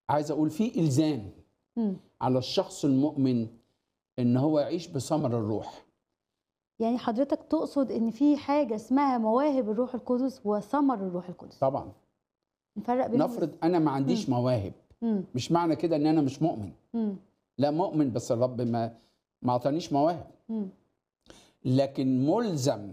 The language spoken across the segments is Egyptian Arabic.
عايز اقول في الزام مم. على الشخص المؤمن ان هو يعيش بثمر الروح يعني حضرتك تقصد ان في حاجه اسمها مواهب الروح القدس وثمر الروح القدس طبعا نفرق بينهم نفرض انا ما عنديش مواهب مم. مش معنى كده ان انا مش مؤمن مم. لا مؤمن بس الرب ما ما اعطانيش مواهب مم. لكن ملزم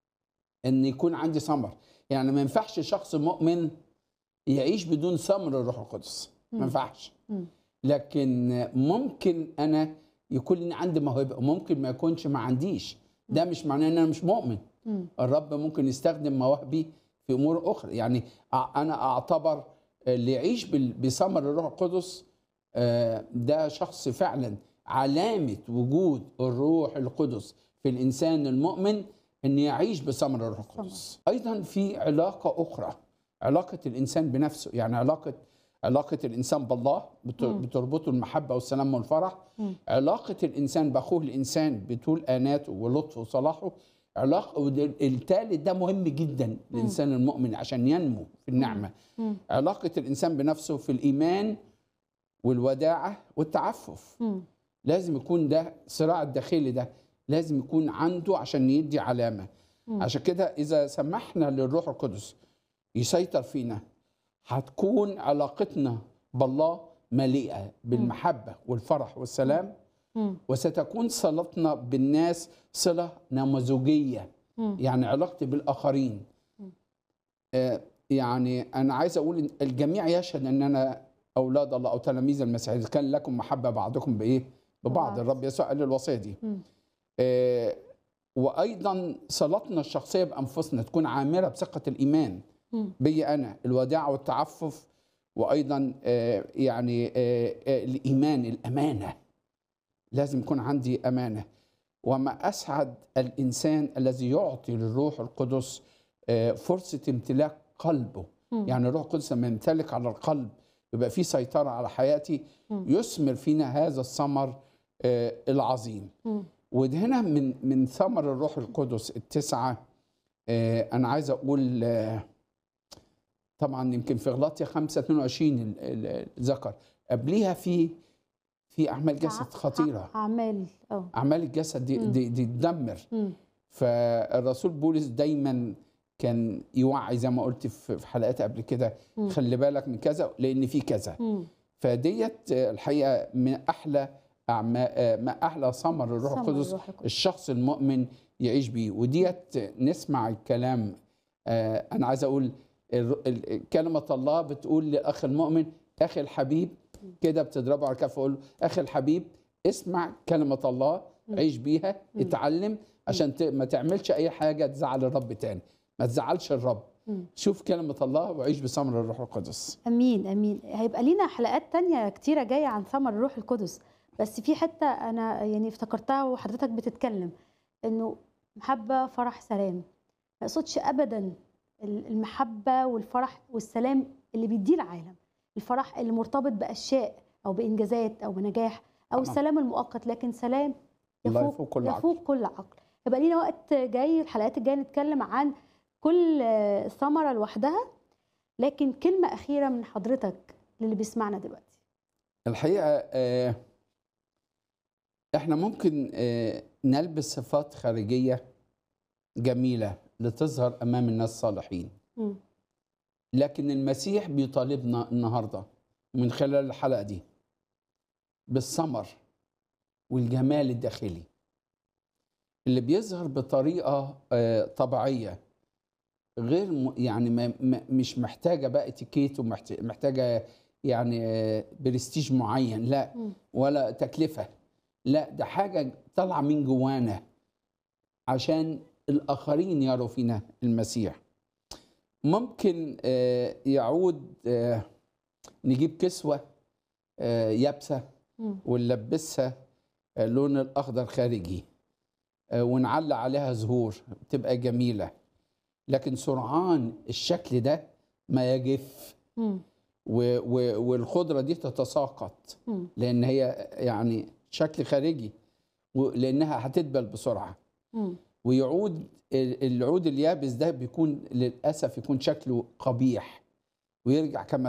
ان يكون عندي ثمر يعني ما ينفعش شخص مؤمن يعيش بدون ثمر الروح القدس ما مم. ينفعش مم. لكن ممكن انا يكون عندي موهبه وممكن ما يكونش ما عنديش ده مش معناه ان انا مش مؤمن مم. الرب ممكن يستخدم مواهبي في امور اخرى يعني أ- انا اعتبر اللي يعيش بال- بثمر الروح القدس آه، ده شخص فعلا علامه وجود الروح القدس في الانسان المؤمن ان يعيش بثمر الروح القدس ايضا في علاقه اخرى علاقه الانسان بنفسه يعني علاقه علاقه الانسان بالله بت- مم. بتربطه المحبه والسلام والفرح مم. علاقه الانسان باخوه الانسان بطول اناته ولطفه وصلاحه علاقه وده- التالت ده مهم جدا للانسان المؤمن عشان ينمو في النعمه مم. علاقه الانسان بنفسه في الايمان والوداعه والتعفف مم. لازم يكون ده الصراع الداخلي ده لازم يكون عنده عشان يدي علامه مم. عشان كده اذا سمحنا للروح القدس يسيطر فينا هتكون علاقتنا بالله مليئه بالمحبه والفرح والسلام مم. وستكون صلتنا بالناس صله نموذجيه مم. يعني علاقتي بالاخرين آه، يعني انا عايز اقول إن الجميع يشهد ان انا اولاد الله او تلاميذ المسيح إذ كان لكم محبه بعضكم بايه ببعض ببعض. الرب يسوع قال الوصيه دي مم. آه، وايضا صلاتنا الشخصيه بانفسنا تكون عامره بثقه الايمان مم. بي انا الوداع والتعفف وايضا آه، يعني آه، آه، الايمان الامانه لازم يكون عندي امانه وما اسعد الانسان الذي يعطي للروح القدس آه، فرصه امتلاك قلبه مم. يعني الروح القدس لما يمتلك على القلب يبقى في سيطره على حياتي مم. يثمر فينا هذا الثمر آه، العظيم مم. وده هنا من من ثمر الروح القدس التسعه آه، انا عايز اقول آه، طبعا يمكن في غلاطيا 5 22 ال- ال- ذكر قبليها في في اعمال جسد ع- خطيره ع- اعمال اه اعمال الجسد دي مم. دي, دي تدمر مم. فالرسول بولس دايما كان يوعي زي ما قلت في في حلقات قبل كده مم. خلي بالك من كذا لان في كذا مم. فديت آه، الحقيقه من احلى أعما- آه، ما احلى ثمر الروح ثمر القدس الروح القدس. الشخص المؤمن يعيش بيه وديت نسمع الكلام آه، انا عايز اقول ال- ال- كلمه الله بتقول للاخ المؤمن اخي الحبيب كده بتضربه على كف اقول له اخي الحبيب اسمع كلمه الله عيش بيها اتعلم عشان ت- ما تعملش اي حاجه تزعل الرب تاني ما تزعلش الرب مم. شوف كلمه الله وعيش بثمر الروح القدس امين امين هيبقى لينا حلقات تانية كتيرة جاية عن ثمر الروح القدس بس في حتة انا يعني افتكرتها وحضرتك بتتكلم انه محبة فرح سلام ما يقصدش ابدا المحبة والفرح والسلام اللي بيديه العالم الفرح اللي مرتبط باشياء او بانجازات او بنجاح او طبعاً. السلام المؤقت لكن سلام الله يفوق يفوق كل عقل. يفوق كل عقل يبقى لينا وقت جاي الحلقات الجايه نتكلم عن كل آه، ثمره لوحدها لكن كلمه اخيره من حضرتك للي بيسمعنا دلوقتي الحقيقه آه، احنا ممكن آه، نلبس صفات خارجيه جميله لتظهر امام الناس الصالحين مم. لكن المسيح بيطالبنا النهارده من خلال الحلقه دي بالثمر والجمال الداخلي اللي بيظهر بطريقه آه، طبيعيه غير م- يعني ما ما- مش محتاجه بقى اتيكيت ومحتاجه يعني آه، برستيج معين لا مم. ولا تكلفه لا ده حاجه طالعه من جوانا عشان الاخرين يروا فينا المسيح ممكن آه، يعود آه، نجيب كسوه آه، يابسه مم. ونلبسها آه، لون الاخضر خارجي آه، ونعلق عليها زهور تبقى جميله لكن سرعان الشكل ده ما يجف مم. و- و- والخضره دي تتساقط مم. لان هي يعني شكل خارجي و- لانها هتدبل بسرعه مم. ويعود ال- العود اليابس ده بيكون للاسف يكون شكله قبيح ويرجع كما